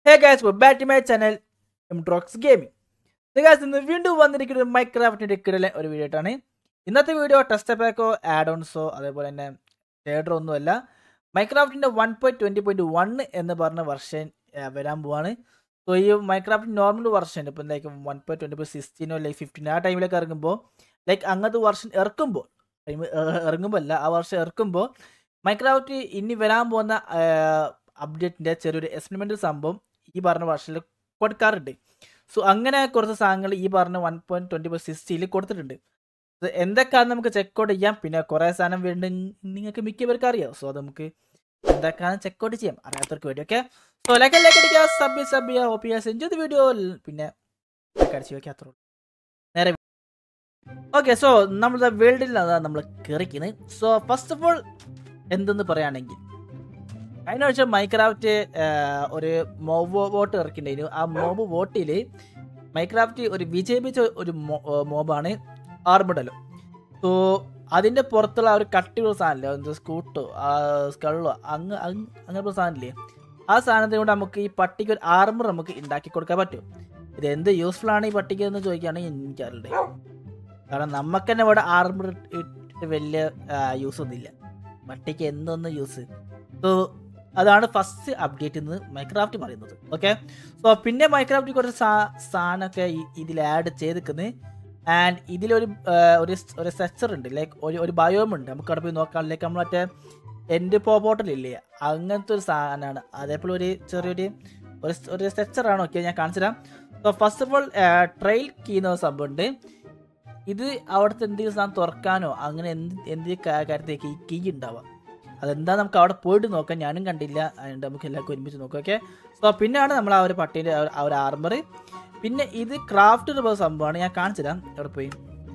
Hey guys back to my channel എംട്രോക്സ് gaming guys ഇന്ന് വീണ്ടും വന്നിരിക്കുന്ന ഒരു മൈക്രാഫ്റ്റിൻ്റെ കിടലെ ഒരു വീഡിയോ ആയിട്ടാണ് ഇന്നത്തെ വീഡിയോ ടെസ്റ്റ് പാക്കോ ആഡ് ഓൺസോ അതേപോലെ തന്നെ ഷെയർഡറോ ഒന്നുമല്ല മൈക്രാഫ്റ്റിൻ്റെ one point twenty point one എന്ന് പറഞ്ഞ വർഷൻ വരാൻ പോവാണ് സോ ഈ മൈക്രാഫ്റ്റ് നോർമൽ വർഷൻ ഇപ്പം like one point twenty point സിക്സ്റ്റീനോ ലൈക്ക് ഫിഫ്റ്റീൻ ആ ടൈമിലേക്ക് ഇറങ്ങുമ്പോൾ ലൈക്ക് അങ്ങനത്തെ വർഷൻ ഇറക്കുമ്പോൾ ടൈം ഇറങ്ങുമ്പോൾ അല്ല ആ വർഷം ഇറക്കുമ്പോൾ മൈക്രാഫ്റ്റ് ഇനി വരാൻ പോകുന്ന അപ്ഡേറ്റിൻ്റെ ചെറിയൊരു എക്സ്പെരിമെൻ്റൽ സംഭവം ഈ പറഞ്ഞ വർഷത്തിൽ കൊടുക്കാറുണ്ട് സോ അങ്ങനെ കുറച്ച് സാധനങ്ങൾ ഈ പറഞ്ഞ വൺ പോയിന്റ് ട്വൻറ്റി ഫോർ സിക്സ്റ്റിയിൽ കൊടുത്തിട്ടുണ്ട് ഇത് എന്തൊക്കെയാണെന്ന് നമുക്ക് ചെക്ക് ഔട്ട് ചെയ്യാം പിന്നെ കുറേ സാധനം വീണ്ടും നിങ്ങൾക്ക് മിക്ക പേർക്ക് അറിയാം സോ അത് നമുക്ക് എന്തൊക്കെയാണെന്ന് ചെക്ക് ഔട്ട് ചെയ്യാം അറിയാത്തവർക്ക് വേണ്ടി ഓക്കെ സോ ലൈക്ക് ലൈക്ക് അടിക്കുക സബ് സബ് ചെയ്യുക O P S enjoy video പിന്നെ അടിച്ച് വയ്ക്കുക അത്രേ ഉള്ളൂ നേരെ ഓക്കെ സോ നമ്മുടെ വേൾഡിൽ അതാണ് നമ്മൾ കയറിക്കുന്നത് സോ ഫസ്റ്റ് ഓഫ് ഓൾ എന്തെന്ന് പറയുകയാണെങ്കിൽ കഴിഞ്ഞ ആഴ്ച മൈക്രാഫ്റ്റ് ഒരു മോബ് വോട്ട് ഇറക്കിണ്ടായിരുന്നു ആ മോബ് വോട്ടിൽ മൈക്രാഫ്റ്റ് ഒരു വിജയിപ്പിച്ച ഒരു മോബാണ് ആർബഡലോ സോ അതിൻ്റെ പുറത്തുള്ള ആ ഒരു കട്ടിയുള്ള സാധനമില്ലേ എന്ത് സ്കൂട്ടോ സ്കളോ അങ്ങ് അങ്ങനത്തെ സാധനമില്ലേ ആ സാധനത്തിന് കൊണ്ട് നമുക്ക് ഈ പട്ടിക്ക് ഒരു ആർമർ നമുക്ക് ഉണ്ടാക്കി കൊടുക്കാൻ പറ്റും ഇത് എന്ത് യൂസ്ഫുൾ ആണ് ഈ പട്ടിക്ക് എന്ന് ചോദിക്കുകയാണെങ്കിൽ എനിക്കറിയില്ലേ കാരണം നമുക്ക് തന്നെ ഇവിടെ ആർമർ ഇട്ടിട്ട് വലിയ യൂസ് ഒന്നുമില്ല പട്ടിക്ക് എന്തൊന്നും യൂസ് സോ അതാണ് ഫസ്റ്റ് അപ്ഡേറ്റ് എന്ന് മൈക്രാഫ്റ്റ് പറയുന്നത് ഓക്കെ സോ പിന്നെ മൈക്രാഫ്റ്റ് കുറച്ച് സാധനമൊക്കെ ഇതിൽ ആഡ് ചെയ്തിരിക്കുന്നത് ആൻഡ് ഇതിലൊരു ഒരു ഒരു സ്ട്രക്ചർ ഉണ്ട് ലൈക്ക് ഒരു ഒരു ബയോം ഉണ്ട് നമുക്ക് അവിടെ പോയി നോക്കാം ലൈക്ക് നമ്മൾ മറ്റേ എൻ്റെ പോപ്പോട്ടലില്ലേ അങ്ങനത്തെ ഒരു സാധനമാണ് അതേപോലെ ഒരു ചെറിയൊരു ഒരു ഒരു സ്ട്രക്ചറാണ് ഓക്കെ ഞാൻ കാണിച്ചു തരാം so first of all trial key എന്ന സംഭവം ഉണ്ട് ഇത് അവിടുത്തെ എന്തെങ്കിലും സാധനം തുറക്കാനോ അങ്ങനെ എന്ത് എന്ത് കാര്യത്തേക്ക് ഈ കീ ഉണ്ടാവാം അതെന്താ നമുക്ക് അവിടെ പോയിട്ട് നോക്കാം ഞാനും കണ്ടില്ല അതുകൊണ്ട് നമുക്ക് എല്ലാവർക്കും ഒരുമിച്ച് നോക്കാം ഓക്കെ സോ പിന്നെയാണ് നമ്മൾ ആ ഒരു പട്ടീൻ്റെ ആ ഒരു ആർമർ പിന്നെ ഇത് ക്രാഫ്റ്റർ പോയ സംഭവമാണ് ഞാൻ കാണിച്ചു തരാം എവിടെ പോയി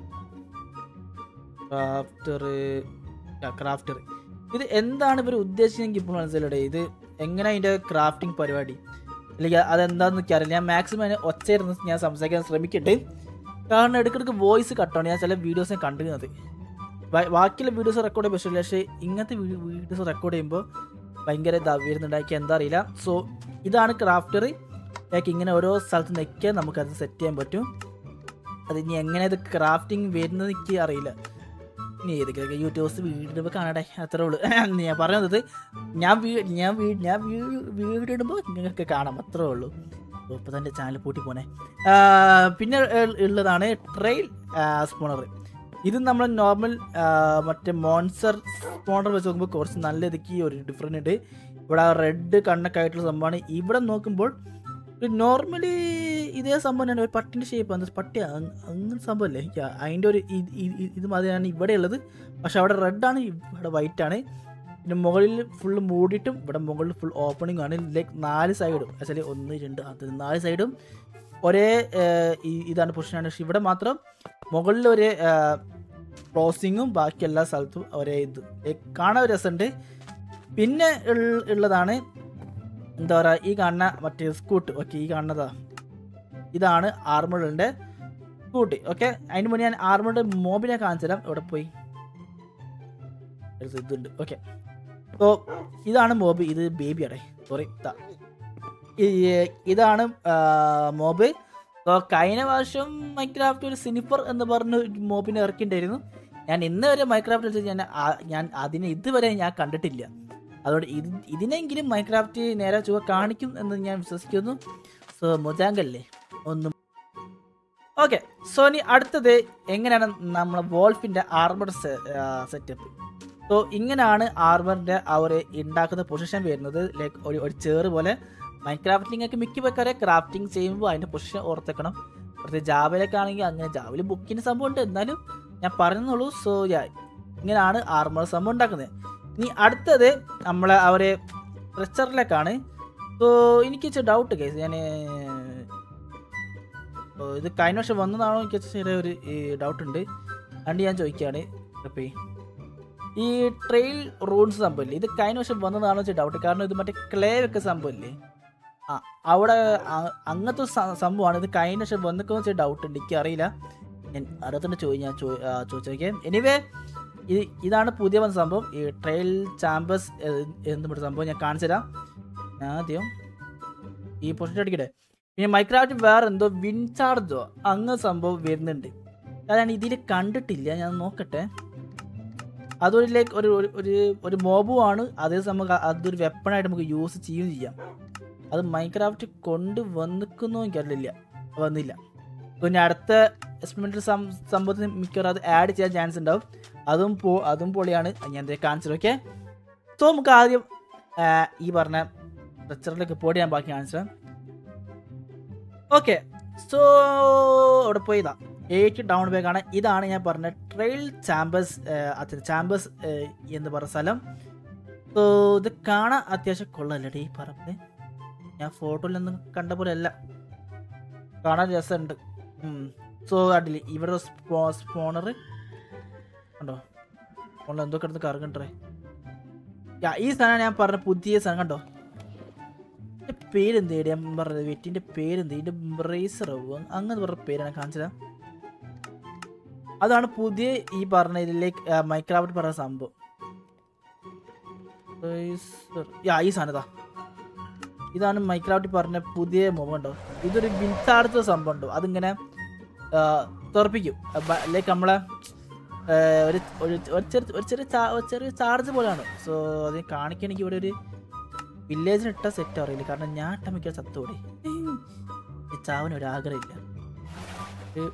ക്രാഫ്റ്റർ ക്രാഫ്റ്റർ ഇത് എന്താണ് ഇവർ ഉദ്ദേശിച്ചെങ്കിൽ ഇപ്പോൾ മനസ്സിലൂടെ ഇത് എങ്ങനെ അതിൻ്റെ ക്രാഫ്റ്റിംഗ് പരിപാടി അല്ലെങ്കിൽ അതെന്താണെന്ന് എനിക്കറിയില്ല ഞാൻ മാക്സിമം അതിന് ഒച്ചയിരുന്ന് ഞാൻ സംസാരിക്കാൻ ശ്രമിക്കട്ടെ കാരണം ഇടയ്ക്കിടയ്ക്ക് വോയിസ് കട്ടാണ് ഞാൻ ചില വീഡിയോസ് കണ്ടിരുന്നത് ബാക്കിയുള്ള വീഡിയോസ് റെക്കോർഡ് ചെയ്യാൻ പറ്റില്ല പക്ഷേ ഇങ്ങനത്തെ വീഡിയോസ് റെക്കോർഡ് ചെയ്യുമ്പോൾ ഭയങ്കര ഇതാ വരുന്നുണ്ടാക്കി എന്താ അറിയില്ല സോ ഇതാണ് ക്രാഫ്റ്റർ ലൈക്ക് ഇങ്ങനെ ഓരോ സ്ഥലത്ത് നിൽക്കുക നമുക്കത് സെറ്റ് ചെയ്യാൻ പറ്റും അത് ഇനി എങ്ങനെ ഇത് ക്രാഫ്റ്റിംഗ് വരുന്നത് എനിക്ക് അറിയില്ല ഇനി ഏതൊക്കെ യൂട്യൂബ്സ് വീഡിയോ കാണട്ടെ അത്രേ ഉള്ളൂ ഞാൻ പറയുന്നത് ഞാൻ വീ ഞാൻ വീ ഞാൻ വീഡിയോ ഇടുമ്പോൾ നിങ്ങൾക്ക് കാണാം അത്രേ ഉള്ളൂ ഇപ്പോൾ തന്നെ ചാനൽ പൂട്ടി പോണേ പിന്നെ ഉള്ളതാണ് ട്രെയിൽ സ്പോണർ ഇത് നമ്മൾ നോർമൽ മറ്റേ മോൺസർ സ്പോണർ വെച്ച് നോക്കുമ്പോൾ കുറച്ച് നല്ല ഇതൊക്കെ ഒരു ഡിഫറെൻ്റ് ഉണ്ട് ഇവിടെ റെഡ് കണ്ണൊക്കെ ആയിട്ടുള്ള സംഭവമാണ് ഇവിടെ നോക്കുമ്പോൾ ഒരു നോർമലി ഇതേ സംഭവം തന്നെ ഒരു പട്ടിൻ്റെ ഷേപ്പ് ആണ് പട്ടി അങ്ങനെ സംഭവമല്ലേ അതിൻ്റെ ഒരു ഇത് മാതിരിയാണ് ഇവിടെ ഉള്ളത് പക്ഷെ അവിടെ റെഡാണ് ഇവിടെ വൈറ്റ് ആണ് പിന്നെ മുകളിൽ ഫുള്ള് മൂടിയിട്ടും ഇവിടെ മുകളിൽ ഫുൾ ഓപ്പണിംഗ് ആണ് ലൈക്ക് നാല് സൈഡും ആക്ച്വലി ഒന്ന് രണ്ട് അത് നാല് സൈഡും ഒരേ ഇതാണ് പൊസിഷനാണ് പക്ഷെ ഇവിടെ മാത്രം മുകളിൽ ഒരു ക്രോസിങ്ങും ബാക്കി എല്ലാ സ്ഥലത്തും ഒരേ ഇത് കാണാൻ ഒരു രസമുണ്ട് പിന്നെ ഉള്ളതാണ് എന്താ പറയുക ഈ കാണുന്ന മറ്റേ സ്കൂട്ട് ഓക്കെ ഈ കാണുന്നതാ ഇതാണ് ആർമറിൻ്റെ സ്കൂട്ടി ഓക്കെ അതിന് മുന്നേ ഞാൻ ആർമറിൻ്റെ മോബിനെ കാണിച്ചു തരാം ഇവിടെ പോയി ഇതുണ്ട് ഓക്കെ സോ ഇതാണ് മോബ് ഇത് ബേബിയാടെ സോറി ഇതാണ് മോബ് സോ കഴിഞ്ഞ വർഷം മൈക്രാഫ്റ്റ് ഒരു സിനിഫർ എന്ന് പറഞ്ഞ മോബിനെ ഇറക്കിണ്ടായിരുന്നു ഞാൻ ഇന്ന് വരെ മൈക്രാഫ്റ്റ് വെച്ച് ഞാൻ ഞാൻ അതിനെ ഇതുവരെ ഞാൻ കണ്ടിട്ടില്ല അതുകൊണ്ട് ഇത് ഇതിനെങ്കിലും മൈക്രാഫ്റ്റ് നേരെ ചുവ കാണിക്കും എന്ന് ഞാൻ വിശ്വസിക്കുന്നു സോ മുജാങ്കല്ലേ ഒന്നും ഓക്കെ സോ ഇനി അടുത്തത് എങ്ങനെയാണ് നമ്മളെ വോൾഫിൻ്റെ ആർമർ സെറ്റപ്പ് സോ ഇങ്ങനെയാണ് ആർമറിൻ്റെ ആ ഒരു ഉണ്ടാക്കുന്ന പൊസിഷൻ വരുന്നത് ലൈക്ക് ഒരു ഒരു ചേറ് പോലെ മൈക്രാഫ്റ്റിങ്ങൊക്കെ മിക്ക പേക്കാരെ ക്രാഫ്റ്റിംഗ് ചെയ്യുമ്പോൾ അതിൻ്റെ പൊസിഷൻ ഓർത്തെക്കണം പ്രത്യേകിച്ച് ജാവയിലൊക്കെ ആണെങ്കിൽ അങ്ങനെ ജാവയിൽ ബുക്കിന് സംഭവം ഉണ്ട് എന്നാലും ഞാൻ പറയുന്നുള്ളൂ സോ ഇങ്ങനെയാണ് ആർമർ സംഭവം ഉണ്ടാക്കുന്നത് ഇനി അടുത്തത് നമ്മളെ അവരെ സ്ട്രെച്ചറിലേക്കാണ് സോ എനിക്ക് ഇച്ചിരി ഡൗട്ട് കേസ് ഞാൻ ഇത് കഴിഞ്ഞ വർഷം വന്നതാണോ എനിക്ക് ചെറിയ ഒരു ഡൗട്ട് ഉണ്ട് അതുകൊണ്ട് ഞാൻ ചോദിക്കുകയാണ് അപ്പോൾ ഈ ട്രെയിൽ റൂൺസ് സംഭവമില്ലേ ഇത് കഴിഞ്ഞ വർഷം വന്നതാണോ വെച്ചാൽ ഡൗട്ട് കാരണം ഇത് മറ്റേ ക്ലേ ഒക്കെ സംഭവമില്ലേ ആ അവിടെ അങ്ങനത്തെ സംഭവമാണ് ഇത് കഴിഞ്ഞ വർഷം വന്നൊക്കെ വെച്ചാൽ ഡൗട്ട് ഉണ്ട് എനിക്ക് അറിയില്ല ഞാൻ അടുത്തോണ്ട് ചോദി ഞാൻ ചോദിച്ചു നോക്കിയാൽ എനിവേ ഇത് ഇതാണ് പുതിയ വന്ന സംഭവം ഈ ട്രെയിൽ ചാമ്പസ് എന്ന് പറഞ്ഞ സംഭവം ഞാൻ കാണിച്ചു തരാം ആദ്യം ഈ പൊസിഷൻ അടിക്കട്ടെ പിന്നെ മൈക്രാഫ്റ്റ് വേറെ എന്തോ വിൻ ചാർജോ അങ്ങ് സംഭവം വരുന്നുണ്ട് അതാണ് ഇതിൽ കണ്ടിട്ടില്ല ഞാൻ നോക്കട്ടെ അതൊരു ലൈക്ക് ഒരു ഒരു- ഒരു ഒരു മോബും ആണ് അതേ സമയം അതൊരു വെപ്പണായിട്ട് നമുക്ക് യൂസ് ചെയ്യുകയും ചെയ്യാം അത് മൈക്രാഫ്റ്റ് കൊണ്ട് വന്നിക്കുന്നോ എനിക്കറിയില്ല വന്നില്ല പിന്നെ അടുത്ത എക്സ്പെരിമെന്റൽ സംഭവത്തിന് മിക്കവാറും അത് ആഡ് ചെയ്യാൻ ചാൻസ് ഉണ്ടാവും അതും പോ അതും പൊളിയാണ് അത് ഞാൻ എന്തേ കാണിച്ചത് ഓക്കെ സോ നമുക്ക് ആദ്യം ആ, ഈ പറഞ്ഞ സ്ട്രക്ചറിലേക്ക് പോയിട്ട് ഞാൻ ബാക്കി കാണിച്ചത് ഓക്കെ സോ അവിടെ പോയി ഇതാ എയ്റ്റ് ഡൗൺ ബാക്ക് ആണ് ഇതാണ് ഞാൻ പറഞ്ഞ ട്രെയിൽ ചാമ്പേഴ്സ് അച്ഛൻ ചാമ്പേഴ്സ് എന്ന് പറഞ്ഞ സ്ഥലം സോ ഇത് കാണാൻ അത്യാവശ്യം കൊള്ളല്ലേ ഈ പറമ്പ് ഞാൻ ഫോട്ടോയിലൊന്നും കണ്ട പോലെ അല്ല കാണാൻ രസമുണ്ട് സോ അടില് ഇവിടെ സ്പോ സ്പോണർ കണ്ടോ സ്പോണർ എന്തോ കിടന്ന് കറങ്ങണ്ടേ ഈ സാധനം ഞാൻ പറഞ്ഞ പുതിയ സാധനം കണ്ടോ ഇതിന്റെ പേരെന്ത് ഞാൻ പറഞ്ഞത് വെറ്റിന്റെ പേരെന്ത് ഇതിന്റെ ബ്രേസർ അങ്ങനെ പറഞ്ഞ പേരാണ് കാണിച്ചത് അതാണ് പുതിയ ഈ പറഞ്ഞ ഇതിലേക്ക് മൈക്രാഫ്റ്റ് പറഞ്ഞ സംഭവം Bracer. യാ, ഈ സാധനം ഇതാ ഇതാണ് മൈക്രാഫ്റ്റ് പറഞ്ഞ പുതിയ മൊബൈൽ ഉണ്ടോ ഇതൊരു വിൻസാർത്ത സംഭവം ഉണ്ടോ അതിങ്ങനെ ആ, തെറിപ്പിക്കും ലൈക്ക് നമ്മളെ ആ, ഒരു ഒരു ഒരു ചെറിയ ഒരു ചെറിയ ചാ- ഒരു ചെറിയ ചാർജ് പോലെയാണ് സോ അത് കാണിക്കണമെങ്കിൽ ഇവിടെ ഒരു വില്ലേജിന് ഇട്ട സെറ്റ് അറിയില്ല കാരണം ഞാൻ ഇട്ട മിക്ക ചത്തോടെ ഈ ചാവിന് ഒരു ആഗ്രഹമില്ല ഒരു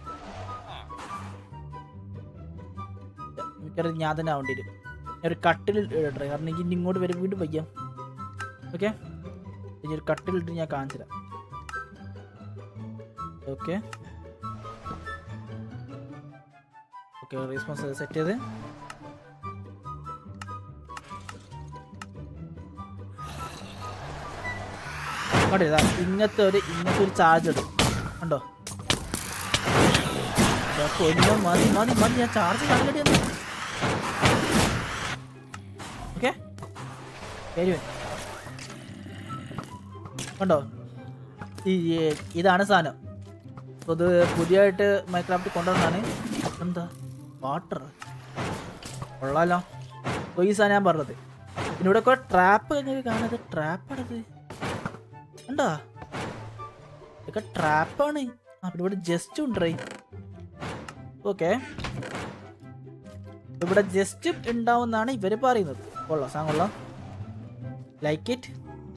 മിക്കവാറും ഞാൻ തന്നെ ആവേണ്ടി വരും ഞാൻ ഒരു കട്ടിൽ ഇടട്ടെ കാരണം എനിക്ക് ഇനി ഇങ്ങോട്ട് വരെ വീണ്ടും വയ്ക്കാം ഓക്കെ ഇനി ഒരു കട്ടിലിട്ട് ഞാൻ കാണിച്ചു തരാം ഓക്കെ ഓക്കെ റെസ്പോൺസ് സെറ്റ് ചെയ്ത് കണ്ടോ ഇതാ ഇങ്ങനത്തെ ഒരു ഇങ്ങനത്തെ ഒരു ചാർജ് ഉണ്ട് കണ്ടോ ഇതാ കൊല്ലോ മതി മതി മതി ഞാൻ ചാർജ് കാണിക്കട്ടെ ഒന്ന് ഓക്കെ ശരി കണ്ടോ ഈ ഈ- ഇതാണ് സാധനം അപ്പൊ ഇത് പുതിയതായിട്ട് മൈക്രാഫ്റ്റ് കൊണ്ടുവന്നാണ് എന്താ വാട്ടർ കൊള്ളാലോ അപ്പോൾ ഈ സാധനം ഞാൻ പറഞ്ഞത് പിന്നെ ഇവിടെ കുറെ ട്രാപ്പ് കഴിഞ്ഞൊക്കെ കാണുന്നത് ട്രാപ്പാണത് കണ്ടാ ഇതൊക്കെ ട്രാപ്പാണ് ആ പിന്നെ ഇവിടെ ജസ്റ്റ് ഉണ്ടേ ഓക്കെ ഇവിടെ ജസ്റ്റ് ഉണ്ടാവുന്നാണ് ഇവര് പറയുന്നത് കൊള്ളാം സാങ് കൊള്ളാം ലൈക്ക് ഇറ്റ്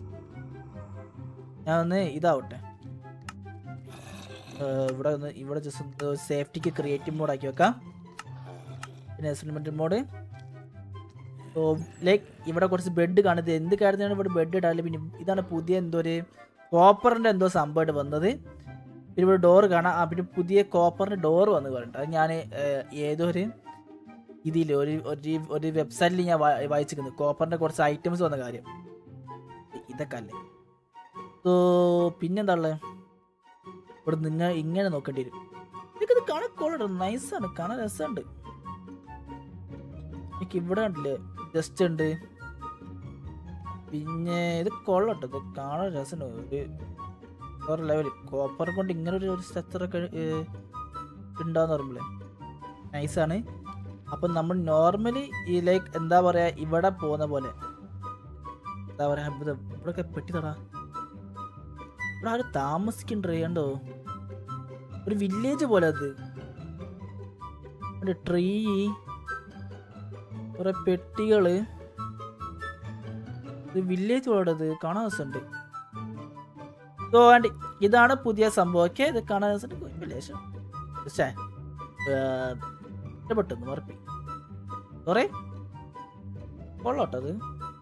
ഞാൻ ഒന്ന് ഇതാവട്ടെ ഏർ ഇവിടെ ഒന്ന് ഇവിടെ ജസ്റ്റ് സേഫ്റ്റിക്ക് ക്രിയേറ്റീവ് മോഡ് ആക്കി വെക്കാം പിന്നെ എക്സ്പെരിമെന്റ് മോഡ് സോ ലൈക്ക് ഇവിടെ കുറച്ച് ബെഡ് കാണുന്നത് എന്ത് കാര്യത്തിനാണ് ഇവിടെ ബെഡ് ഇടാല് പിന്നെ ഇതാണ് പുതിയ എന്തോ ഒരു കോപ്പറിന്റെ എന്തോ സംഭവമായിട്ട് വന്നത് പിന്നെ ഇവിടെ ഡോർ കാണാം ആ പിന്നെ പുതിയ കോപ്പറിന്റെ ഡോർ വന്ന് പറഞ്ഞിട്ട് അത് ഞാൻ ഏതോ ഒരു ഇതിൽ ഒരു ഒരു ഒരു വെബ്സൈറ്റിൽ ഞാൻ വാ- വായിച്ചിരിക്കുന്നു കോപ്പറിന്റെ കുറച്ച് ഐറ്റംസ് വന്ന കാര്യം ഇതൊക്കെ അല്ലേ സോ പിന്നെന്താ ഉള്ളത് ഇവിടെ നിങ്ങൾ ഇങ്ങനെ നോക്കേണ്ടി വരും എനിക്കത് കാണാൻ കൊള്ളട്ടോ നൈസാണ് കാണാൻ രസമുണ്ട് എനിക്ക് ഇവിടെ കണ്ടില്ലേ ജസ്റ്റ് ഉണ്ട് പിന്നെ ഇത് കൊള്ളട്ടോ ഇത് കാണാൻ രസമുണ്ട് ഒരു വേറെ ലെവൽ കോപ്പർ കൊണ്ട് ഇങ്ങനെ ഒരു ഒരു സ്ട്രക്ചറൊക്കെ ഉണ്ടാന്ന് പറയുമ്പോഴേ നൈസാണ് അപ്പം നമ്മൾ നോർമലി ഈ ലൈക്ക് എന്താ പറയാ ഇവിടെ പോകുന്ന പോലെ എന്താ പറയാ ഇത് ഇവിടെയൊക്കെ പെട്ടി തടാ ഇവിടെ ആരും താമസിക്കണ്ടേ കണ്ടോ ഒരു വില്ലേജ് പോലെ അത് ഒരു ട്രീ കുറെ പെട്ടികള് ഇത് വില്ലേജ് പോലെ അത് കാണാൻ രസമുണ്ട് സോ ആൻഡ് ഇതാണ് പുതിയ സംഭവം ഒക്കെ ഇത് കാണാൻ രസമുണ്ട് വില്ലേജ് പക്ഷേ ഇഷ്ടപ്പെട്ടു മറപ്പി സോറി കൊള്ളോട്ടോ അത്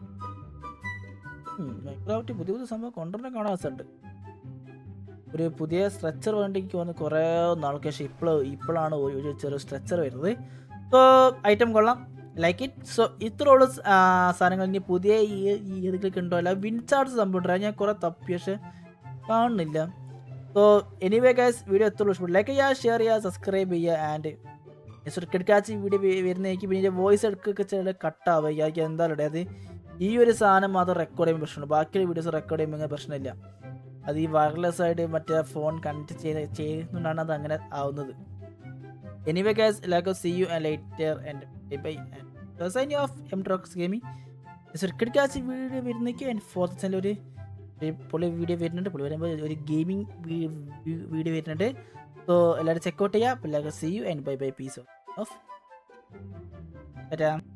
മൈക്രോഫ്റ്റ് പുതിയ പുതിയ സംഭവം കൊണ്ടുവരാൻ കാണാൻ രസമുണ്ട് ഒരു പുതിയ സ്ട്രെച്ചർ വേണ്ടി എനിക്ക് വന്ന് കുറേ നാൾക്ക് ശേഷം ഇപ്പോൾ ഇപ്പോഴാണ് ഒരു ഒരു ചെറിയ സ്ട്രെച്ചർ വരുന്നത് സോ ഐറ്റം കൊള്ളാം ലൈക്ക് ഇറ്റ് സോ ഇത്രയുള്ള സ്- ആ, സാധനങ്ങൾ ഇനി പുതിയ ഈ ഈ ഇതിലേക്ക് ഉണ്ടോ അല്ല വിൻചാർജ് സംഭവം ഉണ്ട് അത് ഞാൻ കുറേ തപ്പി പക്ഷെ കാണുന്നില്ല സോ എനിവേ ഗൈസ് വീഡിയോ എത്തുള്ളൂ ഇഷ്ടപ്പെട്ടു ലൈക്ക് ചെയ്യുക ഷെയർ ചെയ്യുക സബ്സ്ക്രൈബ് ചെയ്യുക ആൻഡ് കിടക്കാച്ച് വീഡിയോ വരുന്നേക്ക് പിന്നെ വോയിസ് എടുക്കൊക്കെ ചില കട്ടാവുക ഇയാൾക്ക് എന്തായാലും അത് ഈ ഒരു സാധനം മാത്രം റെക്കോർഡ് ചെയ്യുമ്പോൾ പ്രശ്നമുണ്ട് ബാക്കിയുള്ള വീഡിയോസ് റെക്കോർഡ് ചെയ്യുമ്പോൾ ഇങ്ങനെ പ്രശ്നമില്ല അത് ഈ വയർലെസ് ആയിട്ട് മറ്റേ ഫോൺ കണക്ട് ചെയ്ത് ചെയ്യുന്നതുകൊണ്ടാണ് അത് അങ്ങനെ ആവുന്നത് എനിവേ ഗൈസ് എല്ലാവർക്കും see you and later and bye sign off എം ഡ്രോക്സ് ഗെയിമിംഗ് കിടക്കാച്ച് വീഡിയോ വരുന്നേക്ക് ആൻഡ് ഫോർത്ത് ചാനൽ ഒരു ഒരു പൊളി വീഡിയോ വരുന്നുണ്ട് പുള്ളി വരുമ്പോൾ ഒരു ഗെയിമിംഗ് വീഡിയോ വരുന്നുണ്ട് സോ എല്ലാവരും ചെക്കൗട്ട് ചെയ്യുക പിള്ളേർക്ക് see you and bye bye peace of